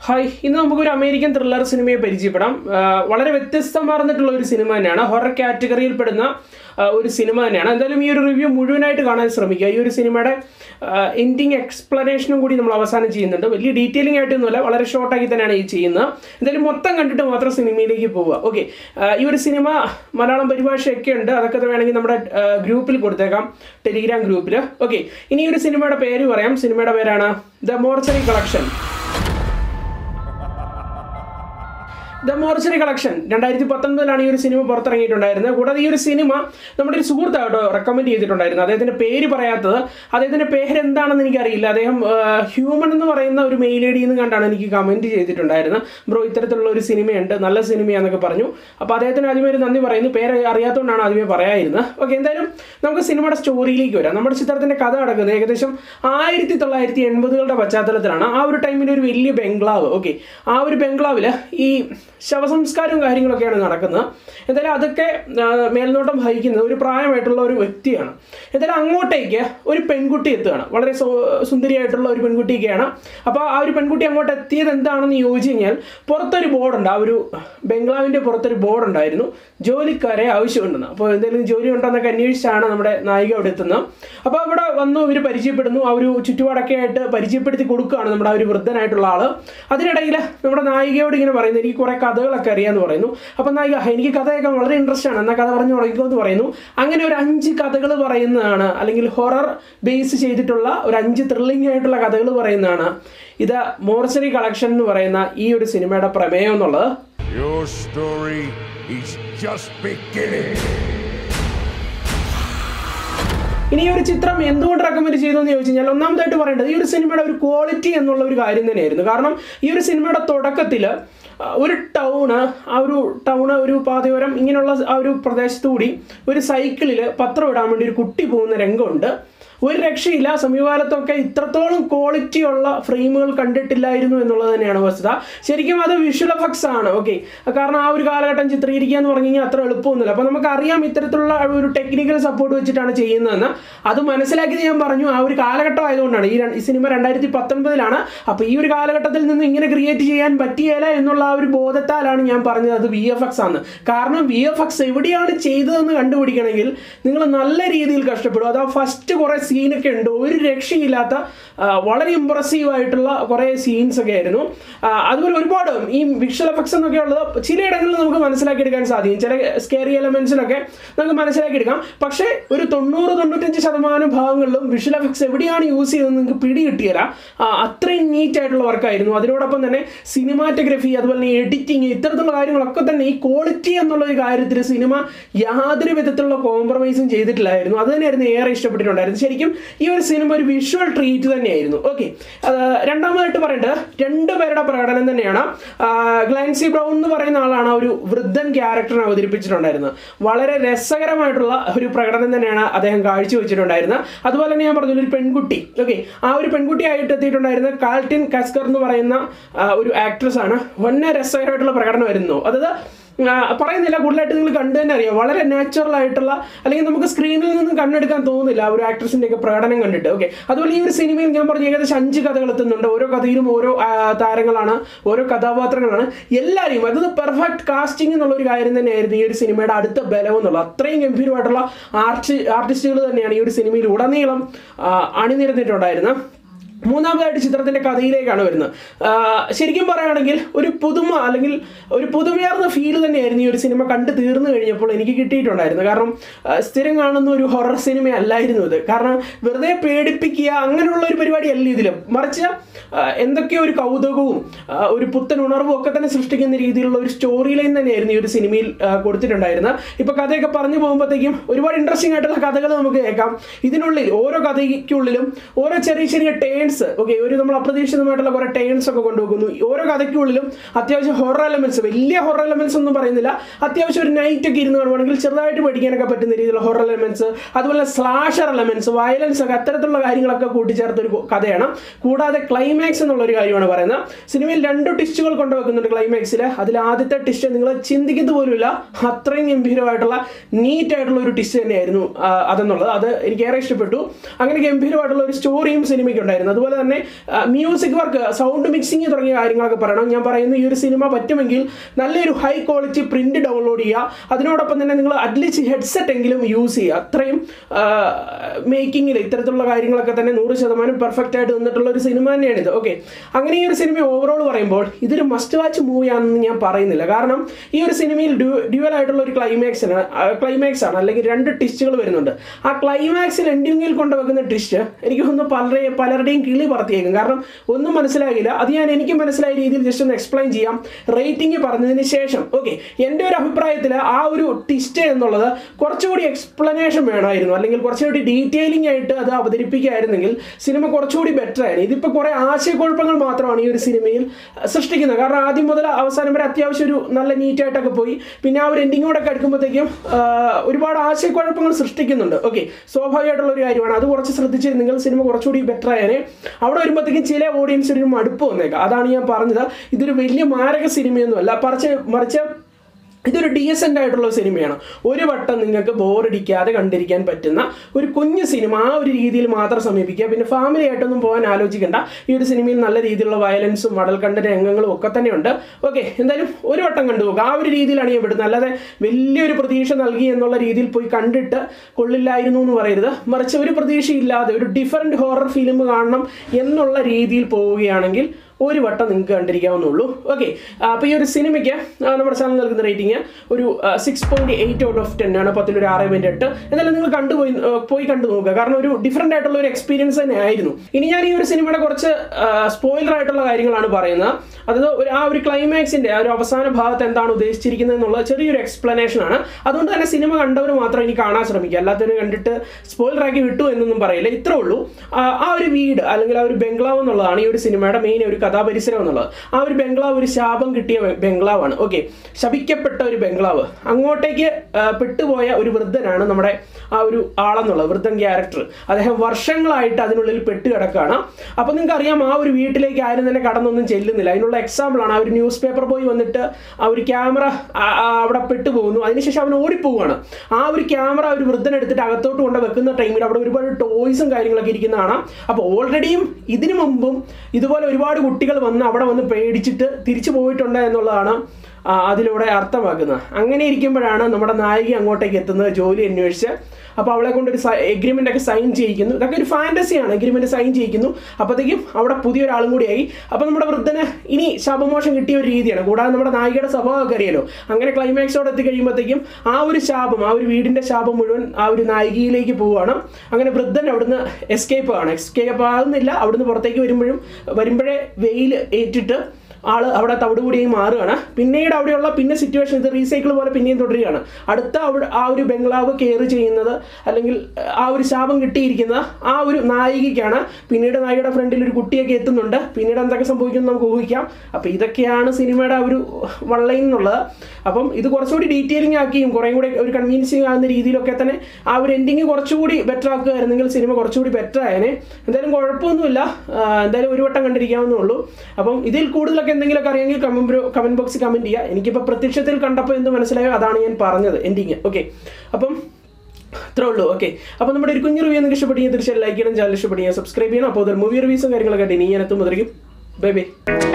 Hi ഇന്ന് നമുക്കൊരു American thriller സിനിമയെ പരിചയപ്പെടാം ആ, വളരെ വ്യത്യസ്തമാർന്നിട്ടുള്ള ഒരു സിനിമ തന്നെയാണ് ഹൊറർ കാറ്റഗറിയിൽ പെടുന്ന ആ, ഒരു സിനിമ തന്നെയാണ് എന്തായാലും ഈ ഒരു റിവ്യൂ മുഴുവനായിട്ട് കാണാൻ ശ്രമിക്കുക ഈ ഒരു സിനിമയുടെ എൻഡിങ് എക്സ്പ്ലനേഷനും കൂടി നമ്മൾ അവസാനം ചെയ്യുന്നുണ്ട് വലിയ ഡീറ്റെയിലിംഗ് ആയിട്ടൊന്നുമല്ല വളരെ ഷോർട്ടാക്കി തന്നെയാണ് ഈ ചെയ്യുന്നത് എന്തായാലും മൊത്തം കണ്ടിട്ട് മാത്രം സിനിമയിലേക്ക് പോവുക ഓക്കെ ഈ ഒരു സിനിമ മലയാളം പരിഭാഷയൊക്കെ ഉണ്ട് അതൊക്കെ വേണമെങ്കിൽ നമ്മുടെ ഗ്രൂപ്പിൽ കൊടുത്തേക്കാം ടെലിഗ്രാം ഗ്രൂപ്പിൽ ഓക്കെ ഇനി ഈ ഒരു സിനിമയുടെ പേര് പറയാം സിനിമയുടെ പേരാണ് The Mortuary Collection The Mortuary Collection രണ്ടായിരത്തി പത്തൊൻപതിലാണ് ഈ ഒരു സിനിമ പുറത്തിറങ്ങിയിട്ടുണ്ടായിരുന്നത് കൂടാതെ ഈ ഒരു സിനിമ നമ്മുടെ ഒരു സുഹൃത്താട്ടോ റെക്കമെൻഡ് ചെയ്തിട്ടുണ്ടായിരുന്നു അദ്ദേഹത്തിന്റെ പേര് പറയാത്തത് അദ്ദേഹത്തിന്റെ പേര് എന്താണെന്ന് എനിക്കറിയില്ല അദ്ദേഹം ഹ്യൂമൻ എന്ന് പറയുന്ന ഒരു മെയിൽ ഐ ഡി എന്ന് കണ്ടാണ് എനിക്ക് കമന്റ് ചെയ്തിട്ടുണ്ടായിരുന്നത് ബ്രോ ഇത്തരത്തിലുള്ള ഒരു സിനിമയുണ്ട് നല്ല സിനിമയാന്നൊക്കെ പറഞ്ഞു അപ്പോൾ അദ്ദേഹത്തിന് ആദ്യമേ ഒരു നന്ദി പറയുന്നു പേര് അറിയാത്തതുകൊണ്ടാണ് ആദ്യമേ പറയായിരുന്നത് ഓക്കെ എന്തായാലും നമുക്ക് സിനിമയുടെ സ്റ്റോറിയിലേക്ക് വരാം നമ്മുടെ ചിത്രത്തിന്റെ കഥ നടക്കുന്നത് ഏകദേശം ആയിരത്തി തൊള്ളായിരത്തി എൺപതുകളുടെ പശ്ചാത്തലത്തിലാണ് ആ ഒരു ടൈമിൽ ഒരു വലിയ ബംഗ്ലാവ് ഓക്കെ ആ ഒരു ബംഗ്ലാവിൽ ഈ ശവസംസ്കാരവും കാര്യങ്ങളൊക്കെയാണ് നടക്കുന്നത് എന്തായാലും അതൊക്കെ ആ, മേൽനോട്ടം വഹിക്കുന്നത് ഒരു പ്രായമായിട്ടുള്ള ഒരു വ്യക്തിയാണ് എന്തായാലും അങ്ങോട്ടേക്ക് ഒരു പെൺകുട്ടി എത്തുകയാണ് വളരെ സു- സുന്ദരിയായിട്ടുള്ള ഒരു പെൺകുട്ടിയൊക്കെയാണ് അപ്പോൾ ആ ഒരു പെൺകുട്ടി അങ്ങോട്ട് എത്തിയത് എന്താണെന്ന് ചോദിച്ചു കഴിഞ്ഞാൽ പുറത്തൊരു ബോർഡുണ്ട് ആ ഒരു ബംഗ്ലാവിൻ്റെ പുറത്തൊരു ബോർഡ് ഉണ്ടായിരുന്നു ജോലിക്കാരെ ആവശ്യമുണ്ടെന്ന് അപ്പോൾ എന്തെങ്കിലും ജോലി ഉണ്ടോ എന്നൊക്കെ അന്വേഷിച്ചാണ് നമ്മുടെ നായിക അവിടെ എത്തുന്നത് അപ്പോൾ അവിടെ വന്നു ഇവർ പരിചയപ്പെടുന്നു ആ ഒരു ചുറ്റുപാടൊക്കെ ആയിട്ട് പരിചയപ്പെടുത്തി കൊടുക്കുകയാണ് നമ്മുടെ ആ ഒരു വൃദ്ധനായിട്ടുള്ള ആള് അതിനിടയിൽ നമ്മുടെ നായികയോട് ഇങ്ങനെ പറയുന്നു എനിക്ക് കുറേ കഥകളൊക്കെ അറിയാമെന്ന് പറയുന്നു അപ്പം നായിക "ഹ, എനിക്ക് കഥ കേൾക്കാൻ വളരെ ഇൻട്രസ്റ്റ് ആണ് എന്നാൽ കഥ പറഞ്ഞു തുടങ്ങിക്കോ എന്ന് പറയുന്നു അങ്ങനെ ഒരു അഞ്ച് കഥകൾ പറയുന്നതാണ് അല്ലെങ്കിൽ ഹൊറർ ബേസ് ചെയ്തിട്ടുള്ള ഒരു അഞ്ച് ത്രില്ലിംഗ് ആയിട്ടുള്ള കഥകൾ പറയുന്നതാണ് ഇത് മോർച്ചറി കളക്ഷൻ എന്ന് പറയുന്ന ഈ ഒരു സിനിമയുടെ പ്രമേയം എന്നുള്ളത് Your story is just beginning. ഇനി ഈ ഒരു ചിത്രം എന്തുകൊണ്ട് റെക്കമെൻഡ് ചെയ്തു എന്ന് ചോദിച്ചു കഴിഞ്ഞാൽ ഒന്നാമതായിട്ട് പറയേണ്ടത് ഈ ഒരു സിനിമയുടെ ഒരു ക്വാളിറ്റി എന്നുള്ള ഒരു കാര്യം തന്നെയായിരുന്നു കാരണം ഈ ഒരു സിനിമയുടെ തുടക്കത്തിൽ ഒരു ടൗണ് ആ ഒരു ടൗണ് ഒരു പാതയോരം ഇങ്ങനെയുള്ള ആ ഒരു പ്രദേശത്തു കൂടി ഒരു സൈക്കിളിൽ പത്രം ഇടാൻ വേണ്ടി ഒരു കുട്ടി പോകുന്ന രംഗമുണ്ട് ഒരു രക്ഷയില്ല സമീപകാലത്തൊക്കെ ഇത്രത്തോളം ക്വാളിറ്റി ഉള്ള ഫ്രെയിമുകൾ കണ്ടിട്ടില്ലായിരുന്നു എന്നുള്ളത് തന്നെയാണ് വസ്തുത ശരിക്കും അത് വിഷ്വൽ എഫക്ട്സ് ആണ് ഓക്കെ കാരണം ആ ഒരു കാലഘട്ടം ചിത്രീകരിക്കുക എന്ന് പറഞ്ഞു കഴിഞ്ഞാൽ അത്ര എളുപ്പമൊന്നുമില്ല അപ്പോൾ നമുക്കറിയാം ഇത്തരത്തിലുള്ള ഒരു ടെക്നിക്കൽ സപ്പോർട്ട് വെച്ചിട്ടാണ് ചെയ്യുന്നതെന്ന് അത് മനസ്സിലാക്കിയത് ഞാൻ പറഞ്ഞു ആ ഒരു കാലഘട്ടം ആയതുകൊണ്ടാണ് ഈ ര- ഈ സിനിമ രണ്ടായിരത്തി പത്തൊൻപതിലാണ് അപ്പോൾ ഈ ഒരു കാലഘട്ടത്തിൽ നിന്ന് ഇങ്ങനെ ക്രിയേറ്റ് ചെയ്യാൻ പറ്റിയല്ല എന്നുള്ള ആ ഒരു ബോധത്താലാണ് ഞാൻ പറഞ്ഞത് അത് വി എഫ് എക്സ് ആണ് കാരണം വി എഫ് എക്സ് എവിടെയാണ് ചെയ്തതെന്ന് കണ്ടുപിടിക്കണമെങ്കിൽ നിങ്ങൾ നല്ല രീതിയിൽ കഷ്ടപ്പെടും അത് ആ ഫസ്റ്റ് കുറേ സീനൊക്കെ ഉണ്ട് ഒരു രക്ഷയില്ലാത്ത ആ, വളരെ ഇമ്പ്രസീവ് ആയിട്ടുള്ള കുറേ സീൻസ് ഒക്കെ ആയിരുന്നു ആ, അതുപോലെ ഒരുപാട് ഈ വിഷ്വൽ എഫക്ട്സ് എന്നൊക്കെ ഉള്ളത് ചിലയിടങ്ങളിൽ നമുക്ക് മനസ്സിലാക്കിയെടുക്കാൻ സാധിക്കും ചില സ്കേറി എലമെന്റ്സിലൊക്കെ നമുക്ക് മനസ്സിലാക്കിയെടുക്കാം പക്ഷേ ഒരു തൊണ്ണൂറ് തൊണ്ണൂറ്റഞ്ച് ശതമാനം ഭാഗങ്ങളിലും വിഷ്വൽ എഫക്ട്സ് എവിടെയാണ് യൂസ് ചെയ്തതെന്ന് നിങ്ങൾക്ക് പിടി കിട്ടിയല്ല ആ, അത്രയും നീറ്റ് ആയിട്ടുള്ള വർക്കായിരുന്നു അതിനോടൊപ്പം തന്നെ സിനിമാറ്റോഗ്രഫി അതുപോലെ തന്നെ എഡിറ്റിംഗ് ഇത്തരത്തിലുള്ള കാര്യങ്ങളൊക്കെ തന്നെ ഈ ക്വാളിറ്റി എന്നുള്ള ഒരു കാര്യത്തിൽ സിനിമ യാതൊരു വിധത്തിലുള്ള കോംപ്രമൈസും ചെയ്തിട്ടില്ലായിരുന്നു അത് തന്നെയായിരുന്നു ഏറെ ഇഷ്ടപ്പെട്ടിട്ടുണ്ടായിരുന്നു ശരിക്കും ഈ ഒരു സിനിമ ഒരു വിഷ്വൽ ട്രീറ്റ് തന്നെയായിരുന്നു ഓക്കെ രണ്ടാമതായിട്ട് പറയേണ്ടത് രണ്ട് പേരുടെ പ്രകടനം തന്നെയാണ് ആ, ഗ്ലാൻസി ബ്രൗൺ എന്ന് പറയുന്ന ആളാണ് ആ ഒരു വൃദ്ധൻ ക്യാരക്ടറിനെ അവതരിപ്പിച്ചിട്ടുണ്ടായിരുന്നത് വളരെ രസകരമായിട്ടുള്ള ഒരു പ്രകടനം തന്നെയാണ് അദ്ദേഹം കാഴ്ചവെച്ചിട്ടുണ്ടായിരുന്നത് അതുപോലെ തന്നെ ഞാൻ പറഞ്ഞു ഒരു പെൺകുട്ടി ഓക്കെ ആ ഒരു പെൺകുട്ടിയായിട്ട് എത്തിയിട്ടുണ്ടായിരുന്ന കാൾട്ടിൻ കസ്കർ എന്ന് പറയുന്ന ആ, ഒരു ആക്ട്രസ് ആണ് വന്നെ രസകരമായിട്ടുള്ള പ്രകടനമായിരുന്നു അതായത് ആ, പറയുന്നില്ല കൂടുതലായിട്ട് നിങ്ങൾ കണ്ടു തന്നെ അറിയാം വളരെ നാച്ചുറൽ ആയിട്ടുള്ള അല്ലെങ്കിൽ നമുക്ക് സ്ക്രീനിൽ നിന്നും കണ്ണെടുക്കാൻ തോന്നുന്നില്ല ആ ഒരു ആക്ട്രസിന്റെ ഒക്കെ പ്രകടനം കണ്ടിട്ട് ഓക്കെ അതുപോലെ ഈ ഒരു സിനിമയിൽ ഞാൻ പറഞ്ഞു ഏകദേശം അഞ്ച് കഥകൾ എത്തുന്നുണ്ട് ഓരോ കഥയിലും ഓരോ ആ, താരങ്ങളാണ് ഓരോ കഥാപാത്രങ്ങളാണ് എല്ലാവരെയും അതായത് പെർഫെക്റ്റ് കാസ്റ്റിംഗ് എന്നുള്ള ഒരു കാര്യം തന്നെയായിരുന്നു ഈ ഒരു സിനിമയുടെ അടുത്ത ബലം എന്നുള്ളത് അത്രയും ഗംഭീരമായിട്ടുള്ള ആർട്ടി ആർട്ടിസ്റ്റുകൾ തന്നെയാണ് ഈ ഒരു സിനിമയിൽ ഉടനീളം ആ, അണിനിരന്നിട്ടുണ്ടായിരുന്നത് മൂന്നാമതായിട്ട് ചിത്രത്തിന്റെ കഥയിലേക്കാണ് വരുന്നത് ആ, ശരിക്കും പറയുകയാണെങ്കിൽ ഒരു പുതുമ അല്ലെങ്കിൽ ഒരു പുതുമയാർന്ന ഫീൽ തന്നെയായിരുന്നു ഈ ഒരു സിനിമ കണ്ടു തീർന്നു കഴിഞ്ഞപ്പോൾ എനിക്ക് കിട്ടിയിട്ടുണ്ടായിരുന്നു കാരണം ആ, സ്ഥിരം കാണുന്ന ഒരു ഹൊറർ സിനിമ അല്ലായിരുന്നു ഇത് കാരണം വെറുതെ പേടിപ്പിക്കുക അങ്ങനെയുള്ള ഒരു പരിപാടി അല്ല ഇതിലും മറിച്ച് ആ, എന്തൊക്കെയോ ഒരു കൗതുകവും ആ, ഒരു പുത്തൻ ഉണർവും ഒക്കെ തന്നെ സൃഷ്ടിക്കുന്ന രീതിയിലുള്ള ഒരു സ്റ്റോറി ലൈൻ തന്നെയായിരുന്നു ഈ ഒരു സിനിമയിൽ ആ, കൊടുത്തിട്ടുണ്ടായിരുന്നത് ഇപ്പൊ കഥയൊക്കെ പറഞ്ഞു പോകുമ്പോഴത്തേക്കും ഒരുപാട് ഇൻട്രസ്റ്റിംഗ് ആയിട്ടുള്ള കഥകൾ നമുക്ക് കേൾക്കാം ഇതിനുള്ളിൽ ഓരോ കഥയ്ക്കുള്ളിലും ഓരോ ചെറിയ ചെറിയ ടേൺസ് ഓക്കെ ഒരു നമ്മൾ അപ്രതീക്ഷിതമായിട്ടുള്ള കുറെ ടേൺസ് ഒക്കെ കൊണ്ടുപോകുന്നു ഓരോ കഥയ്ക്കുള്ളിലും അത്യാവശ്യം ഹൊറർ എലമെന്റ്സ് വലിയ ഹൊറർ എലമെന്റ്സ് ഒന്നും പറയുന്നില്ല അത്യാവശ്യം ഒരു നൈറ്റ് ഒക്കെ ഇരുന്ന് കാണുവാണെങ്കിൽ ചെറുതായിട്ട് പഠിക്കാനൊക്കെ പറ്റുന്ന രീതിയിലുള്ള ഹൊറർ എലമെന്റ്സ് അതുപോലെ സ്ലാഷർ എലമെന്റ്സ് വയലൻസ് ഒക്കെ അത്തരത്തിലുള്ള കാര്യങ്ങളൊക്കെ കൂട്ടിച്ചേർത്ത ഒരു കഥയാണ് കൂടാതെ ക്ലൈമാക്സ് എന്നുള്ള ഒരു കാര്യമാണ് പറയുന്നത് സിനിമയിൽ രണ്ട് ടിസ്റ്റുകൾ കൊണ്ടുവെക്കുന്നുണ്ട് ക്ലൈമാക്സിൽ അതിൽ ആദ്യത്തെ ടിസ്റ്റ് നിങ്ങൾ ചിന്തിക്കുന്നത് പോലുമില്ല അത്രയും ഗംഭീരമായിട്ടുള്ള നീറ്റ് ആയിട്ടുള്ള ഒരു ടിസ്റ്റ് തന്നെയായിരുന്നു ആ, അതെന്നുള്ളത് അത് എനിക്ക് ഏറെ ഇഷ്ടപ്പെട്ടു അങ്ങനെ ഗംഭീരമായിട്ടുള്ള ഒരു സ്റ്റോറിയും സിനിമയ്ക്ക് ഉണ്ടായിരുന്നു അതുപോലെ അതുപോലെ തന്നെ മ്യൂസിക് വർക്ക് സൗണ്ട് മിക്സിങ് തുടങ്ങിയ കാര്യങ്ങളൊക്കെ പറയണം ഞാൻ പറയുന്ന ഈ ഒരു സിനിമ പറ്റുമെങ്കിൽ നല്ലൊരു ഹൈ ക്വാളിറ്റി പ്രിന്റ് ഡൗൺലോഡ് ചെയ്യുക അതിനോടൊപ്പം തന്നെ നിങ്ങൾ അറ്റ്ലീസ്റ്റ് ഹെഡ്സെറ്റ് എങ്കിലും യൂസ് ചെയ്യുക അത്രയും മേക്കിങ്ങിൽ ഇത്തരത്തിലുള്ള കാര്യങ്ങളൊക്കെ തന്നെ നൂറ് ശതമാനം പെർഫെക്റ്റ് ആയിട്ട് നിന്നിട്ടുള്ള ഒരു സിനിമ തന്നെയാണിത് ഓക്കെ അങ്ങനെ ഈ ഒരു സിനിമ ഓവറോൾ പറയുമ്പോൾ ഇതൊരു മസ്റ്റ് വാച്ച് മൂവിയാണെന്ന് ഞാൻ പറയുന്നില്ല കാരണം ഈ ഒരു സിനിമയിൽ ഡ്യുവൽ ആയിട്ടുള്ള ഒരു ക്ലൈമാക്സ് ക്ലൈമാക്സ് ആണ് അല്ലെങ്കിൽ രണ്ട് ട്വിസ്റ്റുകൾ വരുന്നുണ്ട് ആ ക്ലൈമാക്സിൽ എൻഡിങ്ങിൽ കൊണ്ടുവെക്കുന്ന ട്വിസ്റ്റ് എനിക്ക് ഒന്ന് പലരെ പലരുടെയും കിളി പറത്തിയേക്കും കാരണം ഒന്നും മനസ്സിലാകില്ല അത് ഞാൻ എനിക്ക് മനസ്സിലായ രീതിയിൽ ജസ്റ്റ് ഒന്ന് എക്സ്പ്ലെയിൻ ചെയ്യാം റേറ്റിംഗ് പറഞ്ഞതിന് ശേഷം ഓക്കെ എൻ്റെ ഒരു അഭിപ്രായത്തിൽ ആ ഒരു ട്വിസ്റ്റ് എന്നുള്ളത് കുറച്ചുകൂടി എക്സ്പ്ലനേഷൻ വേണമായിരുന്നു അല്ലെങ്കിൽ കുറച്ചുകൂടി ഡീറ്റെയിലിംഗ് ആയിട്ട് അത് അവതരിപ്പിക്കുകയായിരുന്നെങ്കിൽ സിനിമ കുറച്ചുകൂടി ബെറ്റർ ആയിരുന്നു ഇതിപ്പോൾ കുറേ ആശയക്കുഴപ്പങ്ങൾ മാത്രമാണ് ഈ ഒരു സിനിമയിൽ സൃഷ്ടിക്കുന്നത് കാരണം ആദ്യം മുതൽ അവസാനം വരെ അത്യാവശ്യം ഒരു നല്ല നീറ്റായിട്ടൊക്കെ പോയി പിന്നെ ആ ഒരു എൻഡിങ്ങോടൊക്കെ അടുക്കുമ്പോഴത്തേക്കും ഒരുപാട് ആശയക്കുഴപ്പങ്ങൾ സൃഷ്ടിക്കുന്നുണ്ട് ഓക്കെ സ്വാഭാവികമായിട്ടുള്ള ഒരു കാര്യമാണ് അത് കുറച്ച് ശ്രദ്ധിച്ച് നിങ്ങൾ സിനിമ കുറച്ചുകൂടി ബെറ്റർ ആയാലേ അവിടെ വരുമ്പോഴത്തേക്കും ചില ഓഡിയൻസിന് ഒരു മടുപ്പ് വന്നേക്കാം അതാണ് ഞാൻ പറഞ്ഞത് ഇതൊരു വലിയ മാരക സിനിമയൊന്നുമല്ല മറിച്ച് മറിച്ച് ഇതൊരു ഡീസൻ്റ് ആയിട്ടുള്ള സിനിമയാണ് ഒരു വട്ടം നിങ്ങൾക്ക് ബോറടിക്കാതെ കണ്ടിരിക്കാൻ പറ്റുന്ന ഒരു കുഞ്ഞു സിനിമ ആ ഒരു രീതിയിൽ മാത്രം സമീപിക്കുക പിന്നെ ഫാമിലി ആയിട്ടൊന്നും പോകാൻ ആലോചിക്കേണ്ട ഈ ഒരു സിനിമയിൽ നല്ല രീതിയിലുള്ള വയലൻസും മടൽ കണ്ട രംഗങ്ങളും ഒക്കെ തന്നെയുണ്ട് ഓക്കെ എന്തായാലും ഒരു വട്ടം കണ്ടു പോകുക ആ ഒരു രീതിയിലാണ് ഞാൻ വിടുന്നത് അല്ലാതെ വലിയൊരു പ്രതീക്ഷ നൽകി എന്നുള്ള രീതിയിൽ പോയി കണ്ടിട്ട് കൊള്ളില്ലായിരുന്നു എന്ന് പറയരുത് മറിച്ച് ഒരു പ്രതീക്ഷയില്ലാതെ ഒരു ഡിഫറെൻറ്റ് ഹൊറർ ഫിലിം കാണണം എന്നുള്ള രീതിയിൽ പോവുകയാണെങ്കിൽ ഒരു വട്ടം നിങ്ങൾക്ക് കണ്ടിരിക്കാവുന്നുള്ളൂ ഓക്കെ അപ്പോൾ ഈ ഒരു സിനിമയ്ക്ക് ആ, നമ്മുടെ ചാനൽ നൽകുന്ന റേറ്റിംഗ് ഒരു six point eight out of ten ആണ് പത്തിലൊരു ആറ് പോയിന്റ് എട്ട് എന്നാലും നിങ്ങൾ കണ്ടുപോയി ആ, പോയി കണ്ടു നോക്കുക കാരണം ഒരു ഡിഫറെൻ്റ് ആയിട്ടുള്ള ഒരു എക്സ്പീരിയൻസ് തന്നെ ആയിരുന്നു ഇനി ഞാൻ ഈ ഒരു സിനിമയുടെ കുറച്ച് സ്പോയിലർ ആയിട്ടുള്ള കാര്യങ്ങളാണ് പറയുന്നത് അതായത് ഒരു ആ ഒരു ക്ലൈമാക്സിന്റെ ആ ഒരു അവസാന ഭാഗത്ത് എന്താണ് ഉദ്ദേശിച്ചിരിക്കുന്നത് എന്നുള്ള ചെറിയൊരു എക്സ്പ്ലനേഷൻ ആണ് അതുകൊണ്ട് തന്നെ സിനിമ കണ്ടവർ മാത്രം ഇനി കാണാൻ ശ്രമിക്കുക അല്ലാത്തവർ കണ്ടിട്ട് സ്പോയിലർ ആക്കി വിട്ടു എന്നൊന്നും പറയില്ല ഇത്രേ ഉള്ളൂ ആ ആ ഒരു വീട് അല്ലെങ്കിൽ ആ ഒരു ബംഗ്ലാവ് എന്നുള്ളതാണ് ഈ ഒരു സിനിമയുടെ മെയിൻ ഒരു കഥാപരിസരം എന്നുള്ളത് ആ ഒരു ബംഗ്ലാവ് ഒരു ശാപം കിട്ടിയ ബെ- ബംഗ്ലാവാണ് ഓക്കെ ശപിക്കപ്പെട്ട ഒരു ബംഗ്ലാവ് അങ്ങോട്ടേക്ക് ആ, പെട്ടുപോയ ഒരു വൃദ്ധനാണ് നമ്മുടെ ആ ഒരു ആളെന്നുള്ളത് വൃദ്ധൻ ക്യാരക്ടർ അദ്ദേഹം വർഷങ്ങളായിട്ട് അതിനുള്ളിൽ പെട്ട് കിടക്കുകയാണ് അപ്പോൾ നിങ്ങൾക്ക് അറിയാം ആ ഒരു വീട്ടിലേക്ക് ആരും തന്നെ കടന്നൊന്നും ചെല്ലുന്നില്ല അതിനുള്ള എക്സാമ്പിൾ ആണ് ആ ഒരു ന്യൂസ് പേപ്പർ ബോയ് വന്നിട്ട് ആ ഒരു ക്യാമറ അവിടെ പെട്ടുപോകുന്നു അതിനുശേഷം അവൻ ഓടിപ്പോവുകയാണ് ആ ഒരു ക്യാമറ ഒരു വൃദ്ധൻ എടുത്തിട്ട് അകത്തോട്ട് കൊണ്ട് വെക്കുന്ന ടൈമിൽ അവിടെ ഒരുപാട് ടോയ്സും കാര്യങ്ങളൊക്കെ ഇരിക്കുന്നതാണ് അപ്പോൾ ഓൾറെഡിയും ഇതിനു മുമ്പും ഇതുപോലെ ഒരുപാട് കുട്ടികൾ വന്ന് അവിടെ വന്ന് പേടിച്ചിട്ട് തിരിച്ചു പോയിട്ടുണ്ട് എന്നുള്ളതാണ് ആ, അതിലൂടെ അർത്ഥമാക്കുന്നത് അങ്ങനെ ഇരിക്കുമ്പോഴാണ് നമ്മുടെ നായിക അങ്ങോട്ടേക്ക് എത്തുന്നത് ജോലി അന്വേഷിച്ച് അപ്പോൾ അവളെ കൊണ്ട് ഒരു എഗ്രിമെൻ്റ് ഒക്കെ സൈൻ ചെയ്യിക്കുന്നു ഇതൊക്കെ ഒരു ഫാൻറ്റസിയാണ് എഗ്രിമെൻ്റ് സൈൻ ചെയ്യിക്കുന്നു അപ്പോഴത്തേക്കും അവിടെ പുതിയൊരാളും കൂടിയായി അപ്പോൾ നമ്മുടെ വൃദ്ധന് ഇനി ശാപമോഷം കിട്ടിയ ഒരു രീതിയാണ് കൂടാതെ നമ്മുടെ നായികയുടെ സ്വഭാവമൊക്കെ അറിയാലോ അങ്ങനെ ക്ലൈമാക്സോടെ എത്തി കഴിയുമ്പോഴത്തേക്കും ആ ഒരു ശാപം ആ ഒരു വീടിൻ്റെ ശാപം മുഴുവൻ ആ ഒരു നായികയിലേക്ക് പോവുകയാണ് അങ്ങനെ വൃദ്ധൻ അവിടുന്ന് എസ്കേപ്പ് ആണ് എസ്കേപ്പ് ആകുന്നില്ല അവിടുന്ന് പുറത്തേക്ക് വരുമ്പോഴും വരുമ്പോഴേ വെയിൽ ഏറ്റിട്ട് ആള് അവിടെ തവിടുകൂടിയായി മാറുകയാണ് പിന്നീട് അവിടെയുള്ള പിന്നെ സിറ്റുവേഷൻ ഇത് റീസൈക്കിൾ പോലെ പിന്നെയും തുടരുകയാണ് അടുത്ത അവിടെ ആ ഒരു ബംഗ്ലാവ് കെയർ ചെയ്യുന്നത് അല്ലെങ്കിൽ ആ ഒരു ശാപം കിട്ടിയിരിക്കുന്നത് ആ ഒരു നായികയ്ക്കാണ് പിന്നീട് നായികയുടെ ഫ്രണ്ടിൽ ഒരു കുട്ടിയൊക്കെ എത്തുന്നുണ്ട് പിന്നീട് എന്തൊക്കെ സംഭവിക്കും നമുക്ക് ഊഹിക്കാം അപ്പോൾ ഇതൊക്കെയാണ് സിനിമയുടെ ആ ഒരു വള്ളയിൽ നിന്നുള്ളത് അപ്പം ഇത് കുറച്ചുകൂടി ഡീറ്റെയിലിംഗ് ആക്കിയും കുറേ കൂടി ഒരു കൺവീൻസിങ് ആകുന്ന രീതിയിലൊക്കെ തന്നെ ആ ഒരു എൻഡിങ് കുറച്ചുകൂടി ബെറ്റർ ആക്കുകയായിരുന്നെങ്കിൽ സിനിമ കുറച്ചുകൂടി ബെറ്റർ ആയേനെ എന്തായാലും കുഴപ്പമൊന്നുമില്ല ആ, എന്തായാലും ഒരു വട്ടം കണ്ടിരിക്കാവുന്നേ ഉള്ളൂ അപ്പം ഇതിൽ കൂടുതലൊക്കെ എന്തെങ്കിലുമൊക്കെ അറിയാമെങ്കിൽ കമന്റ് കമന്റ് ബോക്സിൽ കമന്റ് ചെയ്യുക എനിക്കിപ്പോൾ പ്രത്യക്ഷത്തിൽ കണ്ടപ്പോൾ എന്ത് മനസ്സിലായോ അതാണ് ഞാൻ പറഞ്ഞത് എൻഡിങ് ഓക്കെ അപ്പം അത്രേ ഉള്ളൂ ഓക്കെ അപ്പോൾ നമ്മുടെ ഒരു കുഞ്ഞു റിവ്യൂ നിങ്ങൾക്ക് ഇഷ്ടപ്പെടുകയും തീർച്ചയായും ലൈക്ക് ചെയ്യണം ചാനൽ ഇഷ്ടപ്പെടുകയും സബ്സ്ക്രൈബ് ചെയ്യണം അപ്പോൾ അതൊരു മൂവി റിവ്യൂസും കാര്യങ്ങളൊക്കെ ആയിട്ട് ഇനി ഞാൻ എത്തും മുതലേക്കും ബൈ ബൈ